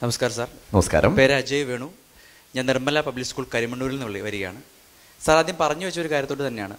നമസ്കാരം സാർ നമസ്കാരം പേര് അജയ് വേണു ഞാൻ നിർമ്മല പബ്ലിക് സ്കൂൾ കരിമണ്ണൂരിൽ നിന്ന് വിളി- വരികയാണ് സാർ ആദ്യം പറഞ്ഞു വെച്ച ഒരു കാര്യത്തോട് തന്നെയാണ്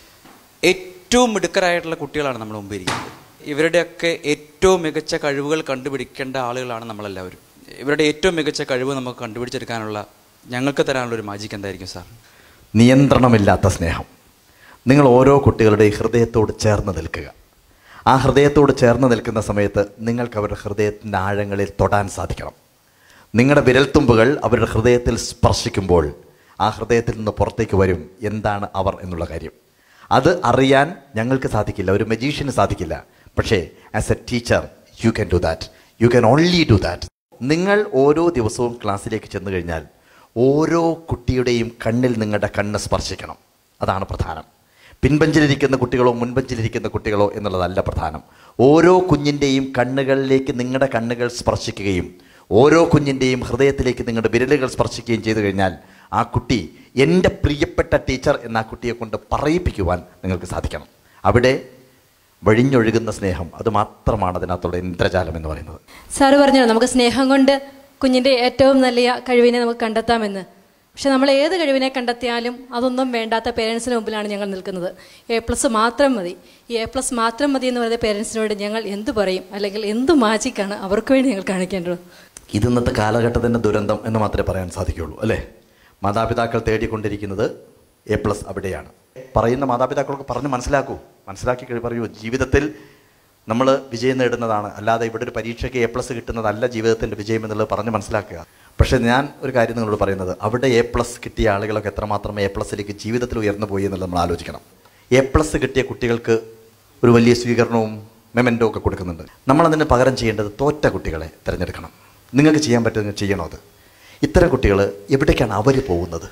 ഏറ്റവും മിടുക്കരായിട്ടുള്ള കുട്ടികളാണ് നമ്മുടെ മുമ്പിൽ ഇരിക്കുന്നത് ഇവരുടെയൊക്കെ ഏറ്റവും മികച്ച കഴിവുകൾ കണ്ടുപിടിക്കേണ്ട ആളുകളാണ് നമ്മളെല്ലാവരും ഇവരുടെ ഏറ്റവും മികച്ച കഴിവ് നമുക്ക് കണ്ടുപിടിച്ചെടുക്കാനുള്ള ഞങ്ങൾക്ക് തരാനുള്ള ഒരു മാജിക് എന്തായിരിക്കും സാർ നിയന്ത്രണമില്ലാത്ത സ്നേഹം നിങ്ങൾ ഓരോ കുട്ടികളുടെ ഹൃദയത്തോട് ചേർന്ന് നിൽക്കുക ആ ഹൃദയത്തോട് ചേർന്ന് നിൽക്കുന്ന സമയത്ത് നിങ്ങൾക്ക് അവരുടെ ഹൃദയത്തിൻ്റെ ആഴങ്ങളിൽ തൊടാൻ സാധിക്കണം നിങ്ങളുടെ വിരൽത്തുമ്പുകൾ അവരുടെ ഹൃദയത്തിൽ സ്പർശിക്കുമ്പോൾ ആ ഹൃദയത്തിൽ നിന്ന് പുറത്തേക്ക് വരും എന്താണ് അവർ എന്നുള്ള കാര്യം അത് അറിയാൻ ഞങ്ങൾക്ക് സാധിക്കില്ല ഒരു മജീഷ്യന് സാധിക്കില്ല പക്ഷേ as a teacher you can do that you can only do that നിങ്ങൾ ഓരോ ദിവസവും ക്ലാസ്സിലേക്ക് ചെന്ന് കഴിഞ്ഞാൽ ഓരോ കുട്ടിയുടെയും കണ്ണിൽ നിങ്ങളുടെ കണ്ണ് സ്പർശിക്കണം അതാണ് പ്രധാനം പിൻബഞ്ചിലിരിക്കുന്ന കുട്ടികളോ മുൻബഞ്ചിലിരിക്കുന്ന കുട്ടികളോ എന്നുള്ളതല്ല പ്രധാനം ഓരോ കുഞ്ഞിൻ്റെയും കണ്ണുകളിലേക്ക് നിങ്ങളുടെ കണ്ണുകൾ സ്പർശിക്കുകയും ഓരോ കുഞ്ഞിൻ്റെയും ഹൃദയത്തിലേക്ക് നിങ്ങളുടെ വിരലുകൾ സ്പർശിക്കുകയും ചെയ്തു കഴിഞ്ഞാൽ ആ കുട്ടി എൻ്റെ പ്രിയപ്പെട്ട ടീച്ചർ എന്ന ആ കുട്ടിയെ കൊണ്ട് പറയിപ്പിക്കുവാൻ നിങ്ങൾക്ക് സാധിക്കണം അവിടെ വഴിഞ്ഞൊഴുകുന്ന സ്നേഹം അത് മാത്രമാണ് അതിനകത്തുള്ള ഇന്ദ്രജാലം എന്ന് പറയുന്നത് സാറ് പറഞ്ഞു നമുക്ക് സ്നേഹം കൊണ്ട് കുഞ്ഞിൻ്റെ ഏറ്റവും നല്ല കഴിവിനെ നമുക്ക് കണ്ടെത്താമെന്ന് പക്ഷെ നമ്മൾ ഏത് കഴിവിനെ കണ്ടെത്തിയാലും അതൊന്നും വേണ്ടാത്ത പേരൻസിന് മുമ്പിലാണ് ഞങ്ങൾ നിൽക്കുന്നത് എ പ്ലസ് മാത്രം മതി ഈ എ പ്ലസ് മാത്രം മതി എന്ന് പറയുന്ന പേരൻസിനോട് ഞങ്ങൾ എന്ത് പറയും അല്ലെങ്കിൽ എന്ത് മാജിക്കാണ് അവർക്ക് വേണ്ടി ഞങ്ങൾ കാണിക്കേണ്ടത് ഇത് ഇന്നത്തെ കാലഘട്ടത്തിൻ്റെ ദുരന്തം എന്ന് മാത്രമേ പറയാൻ സാധിക്കുകയുള്ളൂ അല്ലേ മാതാപിതാക്കൾ തേടിക്കൊണ്ടിരിക്കുന്നത് എ പ്ലസ് അവിടെയാണ് പറയുന്ന മാതാപിതാക്കളൊക്കെ പറഞ്ഞ് മനസ്സിലാക്കൂ മനസ്സിലാക്കി കഴി പറയൂ ജീവിതത്തിൽ നമ്മൾ വിജയം നേടുന്നതാണ് അല്ലാതെ ഇവിടെ ഒരു പരീക്ഷയ്ക്ക് എ പ്ലസ് കിട്ടുന്നതല്ല ജീവിതത്തിൻ്റെ വിജയം എന്നുള്ളത് പറഞ്ഞ് മനസ്സിലാക്കുക പക്ഷേ ഞാൻ ഒരു കാര്യം നിങ്ങളോട് പറയുന്നത് അവിടെ എ പ്ലസ് കിട്ടിയ ആളുകളൊക്കെ എത്രമാത്രം എ പ്ലസിലേക്ക് ജീവിതത്തിൽ ഉയർന്നു പോയി എന്നുള്ളത് നമ്മൾ ആലോചിക്കണം എ പ്ലസ് കിട്ടിയ കുട്ടികൾക്ക് ഒരു വലിയ സ്വീകരണവും മെമെൻറ്റോ ഒക്കെ കൊടുക്കുന്നുണ്ട് നമ്മളതിന് പകരം ചെയ്യേണ്ടത് തോറ്റ കുട്ടികളെ തിരഞ്ഞെടുക്കണം നിങ്ങൾക്ക് ചെയ്യാൻ പറ്റുന്ന ചെയ്യണോ അത് ഇത്തരം കുട്ടികൾ എവിടേക്കാണ് അവർ പോകുന്നത്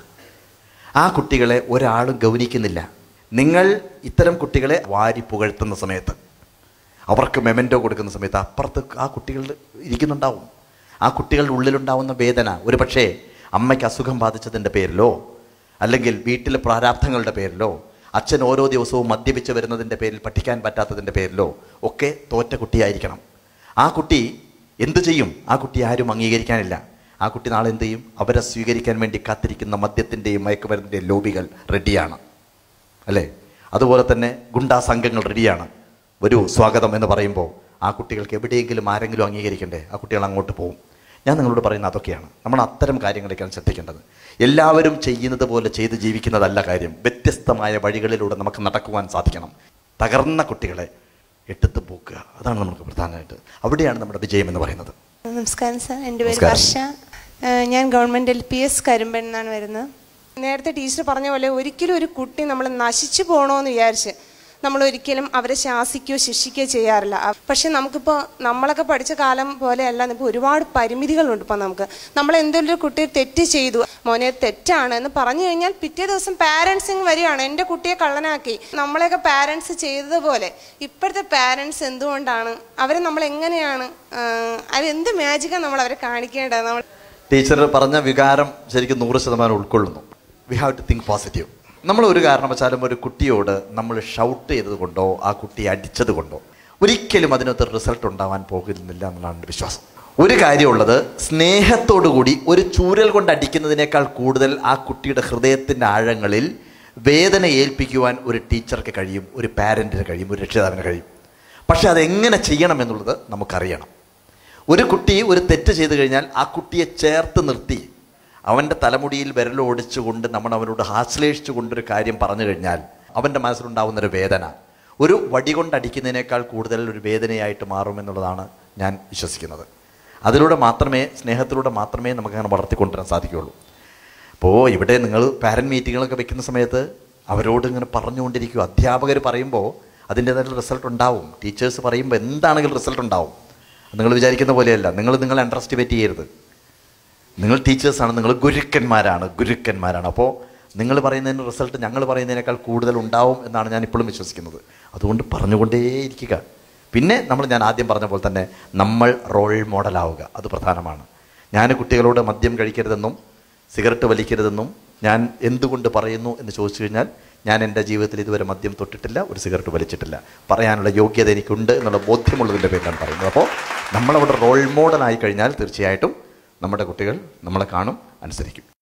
ആ കുട്ടികളെ ഒരാളും ഗൗനിക്കുന്നില്ല നിങ്ങൾ ഇത്തരം കുട്ടികളെ വാരി പുകഴ്ത്തുന്ന സമയത്ത് അവർക്ക് മെമെൻറ്റോ കൊടുക്കുന്ന സമയത്ത് അപ്പുറത്ത് ആ കുട്ടികൾ ഇരിക്കുന്നുണ്ടാവും ആ കുട്ടികളുടെ ഉള്ളിലുണ്ടാവുന്ന വേദന ഒരു പക്ഷേ അമ്മയ്ക്ക് അസുഖം ബാധിച്ചതിൻ്റെ പേരിലോ അല്ലെങ്കിൽ വീട്ടിലെ പ്രാരാബ്ധങ്ങളുടെ പേരിലോ അച്ഛൻ ഓരോ ദിവസവും മദ്യപിച്ച് വരുന്നതിൻ്റെ പേരിൽ പഠിക്കാൻ പറ്റാത്തതിൻ്റെ പേരിലോ ഒക്കെ തോറ്റ കുട്ടിയായിരിക്കണം ആ കുട്ടി എന്തു ചെയ്യും ആ കുട്ടി ആരും അംഗീകരിക്കാനില്ല ആ കുട്ടി നാളെ എന്ത് ചെയ്യും അവരെ സ്വീകരിക്കാൻ വേണ്ടി കാത്തിരിക്കുന്ന മദ്യത്തിൻ്റെയും മയക്കുമരുന്നിൻ്റെയും ലോബികൾ റെഡിയാണ് അല്ലേ അതുപോലെ തന്നെ ഗുണ്ടാ സംഘങ്ങൾ റെഡിയാണ് വരൂ സ്വാഗതം എന്ന് പറയുമ്പോൾ ആ കുട്ടികൾക്ക് എവിടെയെങ്കിലും ആരെങ്കിലും അംഗീകരിക്കണ്ടേ ആ കുട്ടികൾ അങ്ങോട്ട് പോകും ഞാൻ നിങ്ങളോട് പറയുന്ന അതൊക്കെയാണ് നമ്മൾ അത്തരം കാര്യങ്ങളൊക്കെയാണ് ശ്രദ്ധിക്കേണ്ടത് എല്ലാവരും ചെയ്യുന്നത് പോലെ ചെയ്ത് ജീവിക്കുന്നതല്ല കാര്യം വ്യത്യസ്തമായ വഴികളിലൂടെ നമുക്ക് നടക്കുവാൻ സാധിക്കണം തകർന്ന കുട്ടികളെ എടുത്തു പോക്കുക അതാണ് നമുക്ക് പ്രധാനമായിട്ട് അവിടെയാണ് നമ്മുടെ വിജയം എന്ന് പറയുന്നത് നമസ്കാരം സാർ എൻ്റെ പേര് നമസ്കാരം. വർഷ ഏഹ് ഞാൻ government L P S Karimban എന്നാണ് വരുന്നത് നേരത്തെ ടീച്ചർ പറഞ്ഞ പോലെ ഒരിക്കലും ഒരു കുട്ടി നമ്മൾ നശിച്ചു പോകണമെന്ന് വിചാരിച്ച് നമ്മൾ ഒരിക്കലും അവരെ ശാസിക്കുകയോ ശിക്ഷിക്കുകയോ ചെയ്യാറില്ല അ- പക്ഷെ നമുക്കിപ്പോൾ നമ്മളൊക്കെ പഠിച്ച കാലം പോലെയല്ല ഇപ്പോൾ ഒരുപാട് പരിമിതികളുണ്ട് ഇപ്പം നമുക്ക് നമ്മൾ എന്തെങ്കിലും ഒരു കുട്ടി തെറ്റ് ചെയ്തു മോനെ തെറ്റാണ് എന്ന് പറഞ്ഞു കഴിഞ്ഞാൽ പിറ്റേ ദിവസം പാരൻസിങ് വരികയാണ് എൻ്റെ കുട്ടിയെ കള്ളനാക്കി നമ്മളെയൊക്കെ പാരൻസ് ചെയ്തതുപോലെ ഇപ്പോഴത്തെ പാരൻസ് എന്തുകൊണ്ടാണ് അവരെ നമ്മൾ എങ്ങനെയാണ് ആഹ് അവരെന്ത് മാജിക്കാണ് നമ്മൾ അവരെ കാണിക്കേണ്ടത് നമ്മൾ ടീച്ചർ പറഞ്ഞ വികാരം ശരിക്കും നൂറ് ശതമാനം ഉൾക്കൊള്ളുന്നു we have to think positive നമ്മൾ ഒരു കാരണവശാലും ഒരു കുട്ടിയോട് നമ്മൾ ഷൗട്ട് ചെയ്തത് കൊണ്ടോ ആ കുട്ടിയെ അടിച്ചത് കൊണ്ടോ ഒരിക്കലും അതിനകത്ത് റിസൾട്ട് ഉണ്ടാവാൻ പോകുന്നില്ല എന്നുള്ളതാണ് എൻ്റെ വിശ്വാസം ഒരു കാര്യമുള്ളത് സ്നേഹത്തോടു കൂടി ഒരു ചൂരൽ കൊണ്ട് അടിക്കുന്നതിനേക്കാൾ കൂടുതൽ ആ കുട്ടിയുടെ ഹൃദയത്തിൻ്റെ ആഴങ്ങളിൽ വേദന ഏൽപ്പിക്കുവാൻ ഒരു ടീച്ചർക്ക് കഴിയും ഒരു പാരൻറ്റിന് കഴിയും ഒരു രക്ഷിതാവിന് കഴിയും പക്ഷെ അതെങ്ങനെ ചെയ്യണം എന്നുള്ളത് നമുക്കറിയണം ഒരു കുട്ടി ഒരു തെറ്റ് ചെയ്തു കഴിഞ്ഞാൽ ആ കുട്ടിയെ ചേർത്ത് നിർത്തി അവൻ്റെ തലമുടിയിൽ വിരലോടിച്ചുകൊണ്ട് നമ്മൾ അവനോട് ആശ്ലേഷിച്ചു കൊണ്ടൊരു കാര്യം പറഞ്ഞു കഴിഞ്ഞാൽ അവൻ്റെ മനസ്സിലുണ്ടാവുന്നൊരു വേദന ഒരു വടി കൊണ്ടടിക്കുന്നതിനേക്കാൾ കൂടുതൽ ഒരു വേദനയായിട്ട് മാറുമെന്നുള്ളതാണ് ഞാൻ വിശ്വസിക്കുന്നത് അതിലൂടെ മാത്രമേ സ്നേഹത്തിലൂടെ മാത്രമേ നമുക്കങ്ങനെ വളർത്തിക്കൊണ്ടുവരാൻ സാധിക്കുകയുള്ളൂ അപ്പോൾ ഇവിടെ നിങ്ങൾ പാരൻറ് മീറ്റിങ്ങുകളൊക്കെ വെക്കുന്ന സമയത്ത് അവരോട് ഇങ്ങനെ പറഞ്ഞുകൊണ്ടിരിക്കും അധ്യാപകർ പറയുമ്പോൾ അതിൻ്റേതായിട്ടുള്ള റിസൾട്ട് ഉണ്ടാവും ടീച്ചേഴ്സ് പറയുമ്പോൾ എന്താണെങ്കിലും റിസൾട്ട് ഉണ്ടാവും നിങ്ങൾ വിചാരിക്കുന്ന പോലെയല്ല നിങ്ങൾ നിങ്ങളെ അണ്ടർ എസ്റ്റിമേറ്റ് ചെയ്യരുത് നിങ്ങൾ ടീച്ചേഴ്സാണ് നിങ്ങൾ ഗുരുക്കന്മാരാണ് ഗുരുക്കന്മാരാണ് അപ്പോൾ നിങ്ങൾ പറയുന്നതിന് റിസൾട്ട് ഞങ്ങൾ പറയുന്നതിനേക്കാൾ കൂടുതൽ ഉണ്ടാവും എന്നാണ് ഞാൻ ഇപ്പോഴും വിശ്വസിക്കുന്നത് അതുകൊണ്ട് പറഞ്ഞുകൊണ്ടേയിരിക്കുക പിന്നെ നമ്മൾ ഞാൻ ആദ്യം പറഞ്ഞ പോലെ തന്നെ നമ്മൾ റോൾ മോഡലാവുക അത് പ്രധാനമാണ് ഞാൻ കുട്ടികളോട് മദ്യം കഴിക്കരുതെന്നും സിഗരറ്റ് വലിക്കരുതെന്നും ഞാൻ എന്തുകൊണ്ട് പറയുന്നു എന്ന് ചോദിച്ചു കഴിഞ്ഞാൽ ഞാൻ എൻ്റെ ജീവിതത്തിൽ ഇതുവരെ മദ്യം തൊട്ടിട്ടില്ല ഒരു സിഗരറ്റ് വലിച്ചിട്ടില്ല പറയാനുള്ള യോഗ്യത എനിക്കുണ്ട് എന്നുള്ള ബോധ്യമുള്ളതിൻ്റെ പേരിലാണ് പറയുന്നത് അപ്പോൾ നമ്മളവിടെ റോൾ മോഡലായി കഴിഞ്ഞാൽ തീർച്ചയായിട്ടും നമ്മുടെ കുട്ടികൾ നമ്മളെ കാണും അനുസരിക്കും